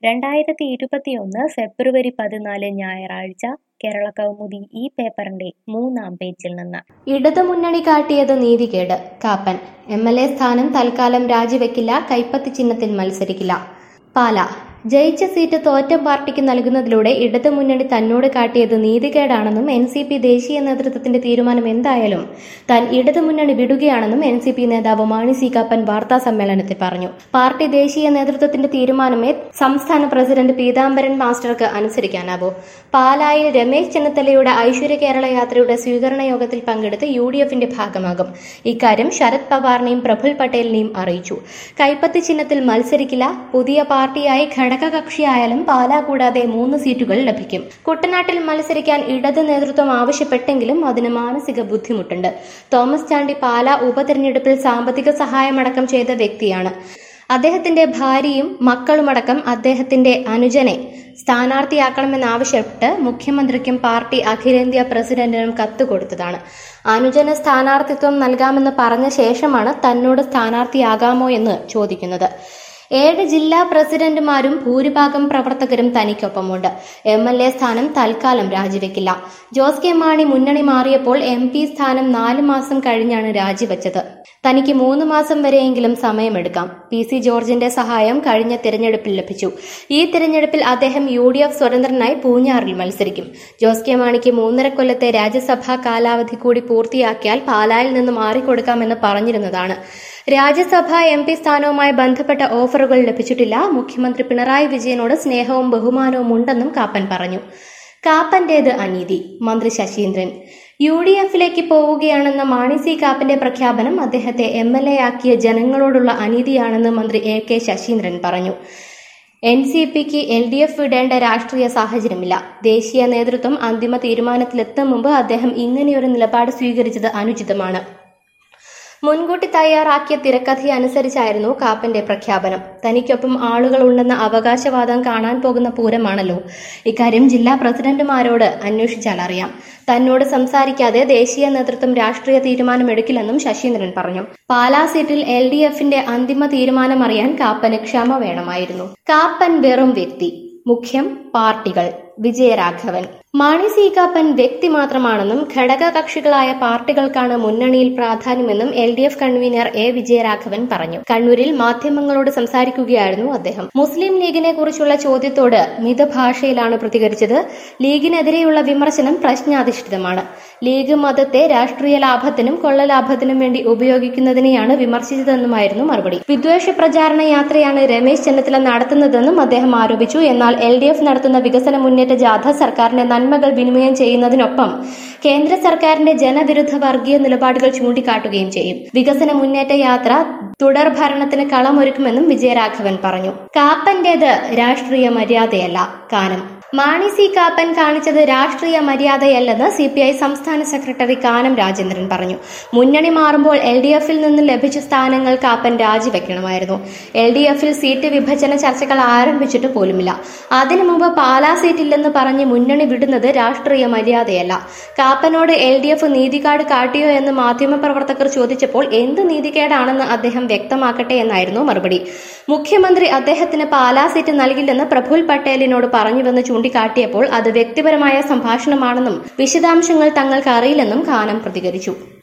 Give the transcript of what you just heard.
രണ്ടായിരത്തി ഇരുപത്തിയൊന്ന് ഫെബ്രുവരി പതിനാല് ഞായറാഴ്ച കേരള കൗമുദി ഈ പേപ്പറിന്റെ മൂന്നാം പേജിൽ നിന്ന് ഇടതുമുന്നണി കാട്ടിയത് നീതികേട് കാപ്പൻ എം എൽ എ സ്ഥാനം തൽക്കാലം രാജിവെക്കില്ല കൈപ്പത്തി ചിഹ്നത്തിൽ മത്സരിക്കില്ല പാല ജയിച്ച സീറ്റ് തോറ്റ പാർട്ടിക്ക് നൽകുന്നതിലൂടെ ഇടതുമുന്നണി തന്നോട് കാട്ടിയത് നീതികേടാണെന്നും എൻ സി പി ദേശീയ നേതൃത്വത്തിന്റെ തീരുമാനം എന്തായാലും താൻ ഇടതുമുന്നണി വിടുകയാണെന്നും എൻ സി പി നേതാവ് മാണി സി കാപ്പൻ വാർത്താ സമ്മേളനത്തിൽ പറഞ്ഞു പാർട്ടി ദേശീയ നേതൃത്വത്തിന്റെ തീരുമാനമേ സംസ്ഥാന പ്രസിഡന്റ് പീതാംബരൻ മാസ്റ്റർക്ക് അനുസരിക്കാനാവൂ പാലായിൽ രമേശ് ചെന്നിത്തലയുടെ ഐശ്വര്യ കേരള യാത്രയുടെ സ്വീകരണ യോഗത്തിൽ പങ്കെടുത്ത് യു ഡി എഫിന്റെ ഭാഗമാകും ഇക്കാര്യം ശരത് പവാറിനെയും പ്രഫുൽ പട്ടേലിനെയും അറിയിച്ചു കൈപ്പത്തി ചിഹ്നത്തിൽ മത്സരിക്കില്ല പുതിയ പാർട്ടിയായി ഘടകകക്ഷിയായാലും പാലാ കൂടാതെ മൂന്ന് സീറ്റുകൾ ലഭിക്കും കുട്ടനാട്ടിൽ മത്സരിക്കാൻ ഇടത് നേതൃത്വം ആവശ്യപ്പെട്ടെങ്കിലും അതിന് മാനസിക ബുദ്ധിമുട്ടുണ്ട് തോമസ് ചാണ്ടി പാലാ ഉപതെരഞ്ഞെടുപ്പിൽ സാമ്പത്തിക സഹായമടക്കം ചെയ്ത വ്യക്തിയാണ് അദ്ദേഹത്തിന്റെ ഭാര്യയും മക്കളുമടക്കം അദ്ദേഹത്തിന്റെ അനുജനെ സ്ഥാനാർത്ഥിയാക്കണമെന്നാവശ്യപ്പെട്ട് മുഖ്യമന്ത്രിക്കും പാർട്ടി അഖിലേന്ത്യാ പ്രസിഡന്റിനും കത്ത് കൊടുത്തതാണ് അനുജന് സ്ഥാനാർത്ഥിത്വം നൽകാമെന്ന് പറഞ്ഞ ശേഷമാണ് തന്നോട് സ്ഥാനാർത്ഥിയാകാമോ എന്ന് ചോദിക്കുന്നത് ഏഴ് ജില്ലാ പ്രസിഡന്റുമാരും ഭൂരിഭാഗം പ്രവർത്തകരും തനിക്കൊപ്പമുണ്ട് എം എൽ എ സ്ഥാനം തൽക്കാലം രാജിവെക്കില്ല ജോസ് കെ മാണി മുന്നണി മാറിയപ്പോൾ എം പി സ്ഥാനം നാല് മാസം കഴിഞ്ഞാണ് രാജിവെച്ചത് തനിക്ക് മൂന്ന് മാസം വരെയെങ്കിലും സമയമെടുക്കാം പി സി ജോർജിന്റെ സഹായം കഴിഞ്ഞ തിരഞ്ഞെടുപ്പിൽ ലഭിച്ചു ഈ തിരഞ്ഞെടുപ്പിൽ അദ്ദേഹം യു ഡി എഫ് സ്വതന്ത്രനായി പൂഞ്ഞാറിൽ മത്സരിക്കും ജോസ് കെ മാണിക്ക് മൂന്നര കൊല്ലത്തെ രാജ്യസഭാ കാലാവധി കൂടി പൂർത്തിയാക്കിയാൽ പാലായിൽ നിന്ന് മാറിക്കൊടുക്കാമെന്ന് പറഞ്ഞിരുന്നതാണ് രാജ്യസഭാ എം പി സ്ഥാനവുമായി ബന്ധപ്പെട്ട ഓഫറുകൾ ലഭിച്ചിട്ടില്ല മുഖ്യമന്ത്രി പിണറായി വിജയനോട് സ്നേഹവും ബഹുമാനവും ഉണ്ടെന്നും കാപ്പൻ പറഞ്ഞു കാപ്പന്റേത് അനീതി മന്ത്രി ശശീന്ദ്രൻ യു ഡി എഫിലേക്ക് പോവുകയാണെന്ന മാണി സി കാപ്പന്റെ പ്രഖ്യാപനം അദ്ദേഹത്തെ എം എൽ എ ആക്കിയ ജനങ്ങളോടുള്ള അനീതിയാണെന്ന് മന്ത്രി എ കെ ശശീന്ദ്രൻ പറഞ്ഞു N C P L D F വിടേണ്ട രാഷ്ട്രീയ സാഹചര്യമില്ല ദേശീയ നേതൃത്വം അന്തിമ തീരുമാനത്തിലെത്തും മുമ്പ് അദ്ദേഹം ഇങ്ങനെയൊരു നിലപാട് സ്വീകരിച്ചത് അനുചിതമാണ് മുൻകൂട്ടി തയ്യാറാക്കിയ തിരക്കഥയനുസരിച്ചായിരുന്നു കാപ്പന്റെ പ്രഖ്യാപനം തനിക്കൊപ്പം ആളുകളുണ്ടെന്ന അവകാശവാദം കാണാൻ പോകുന്ന പൂരമാണല്ലോ ഇക്കാര്യം ജില്ലാ പ്രസിഡന്റുമാരോട് അന്വേഷിച്ചാൽ അറിയാം തന്നോട് സംസാരിക്കാതെ ദേശീയ നേതൃത്വം രാഷ്ട്രീയ തീരുമാനമെടുക്കില്ലെന്നും ശശീന്ദ്രൻ പറഞ്ഞു പാലാ സീറ്റിൽ എൽ ഡി എഫിന്റെ അന്തിമ തീരുമാനമറിയാൻ കാപ്പന് ക്ഷമ വേണമായിരുന്നു കാപ്പൻ വെറും വ്യക്തി മുഖ്യം പാർട്ടികൾ വിജയരാഘവൻ മാണി സി കാപ്പൻ വ്യക്തി മാത്രമാണെന്നും ഘടക കക്ഷികളായ പാർട്ടികൾക്കാണ് മുന്നണിയിൽ പ്രാധാന്യമെന്നും L D F convener A Vijayaraghavan പറഞ്ഞു കണ്ണൂരിൽ മാധ്യമങ്ങളോട് സംസാരിക്കുകയായിരുന്നു അദ്ദേഹം മുസ്ലിം ലീഗിനെ കുറിച്ചുള്ള ചോദ്യത്തോട് മിതഭാഷയിലാണ് പ്രതികരിച്ചത് ലീഗിനെതിരെയുള്ള വിമർശനം പ്രശ്നാധിഷ്ഠിതമാണ് ലീഗ് മതത്തെ രാഷ്ട്രീയ ലാഭത്തിനും കൊള്ളലാഭത്തിനും വേണ്ടി ഉപയോഗിക്കുന്നതിനെയാണ് വിമർശിച്ചതെന്നുമായിരുന്നു മറുപടി വിദ്വേഷ പ്രചാരണ യാത്രയാണ് രമേശ് ചെന്നിത്തല നടത്തുന്നതെന്നും അദ്ദേഹം ആരോപിച്ചു എന്നാൽ എൽ ഡി എഫ് നടത്തുന്ന വികസന മുന്നേറ്റ ജാഥ സർക്കാരിന്റെ നന്മകൾ വിനിമയം ചെയ്യുന്നതിനൊപ്പം കേന്ദ്ര സർക്കാരിന്റെ ജനവിരുദ്ധ വർഗീയ നിലപാടുകൾ ചൂണ്ടിക്കാട്ടുകയും ചെയ്യും വികസന മുന്നേറ്റ യാത്ര തുടർ ഭരണത്തിന് കളമൊരുക്കുമെന്നും വിജയരാഘവൻ പറഞ്ഞു കാപ്പന്റേത് രാഷ്ട്രീയ മര്യാദയല്ല കാനം മാണി സി കാപ്പൻ കാണിച്ചത് രാഷ്ട്രീയ മര്യാദയല്ലെന്ന് സി പി ഐ സംസ്ഥാന സെക്രട്ടറി കാനം രാജേന്ദ്രൻ പറഞ്ഞു മുന്നണി മാറുമ്പോൾ എൽ ഡി എഫിൽ നിന്ന് ലഭിച്ച സ്ഥാനങ്ങൾ കാപ്പൻ രാജിവെക്കണമായിരുന്നു എൽ ഡി എഫിൽ സീറ്റ് വിഭജന ചർച്ചകൾ ആരംഭിച്ചിട്ട് പോലുമില്ല അതിനു മുമ്പ് പാലാ സീറ്റില്ലെന്ന് പറഞ്ഞ് മുന്നണി വിടുന്നത് രാഷ്ട്രീയ മര്യാദയല്ല കാപ്പനോട് എൽ ഡി എഫ് നീതികാട് കാട്ടിയോ എന്ന് മാധ്യമപ്രവർത്തകർ ചോദിച്ചപ്പോൾ എന്ത് നീതികേടാണെന്ന് അദ്ദേഹം വ്യക്തമാക്കട്ടെ എന്നായിരുന്നു മറുപടി മുഖ്യമന്ത്രി അദ്ദേഹത്തിന് പാലാ സീറ്റ് നൽകില്ലെന്ന് പ്രഫുൽ പട്ടേലിനോട് പറഞ്ഞുവെന്ന് ചൂണ്ടിക്കാട്ടിയപ്പോൾ അത് വ്യക്തിപരമായ സംഭാഷണമാണെന്നും വിശദാംശങ്ങൾ തങ്ങൾക്ക് അറിയില്ലെന്നും കാനം പ്രതികരിച്ചു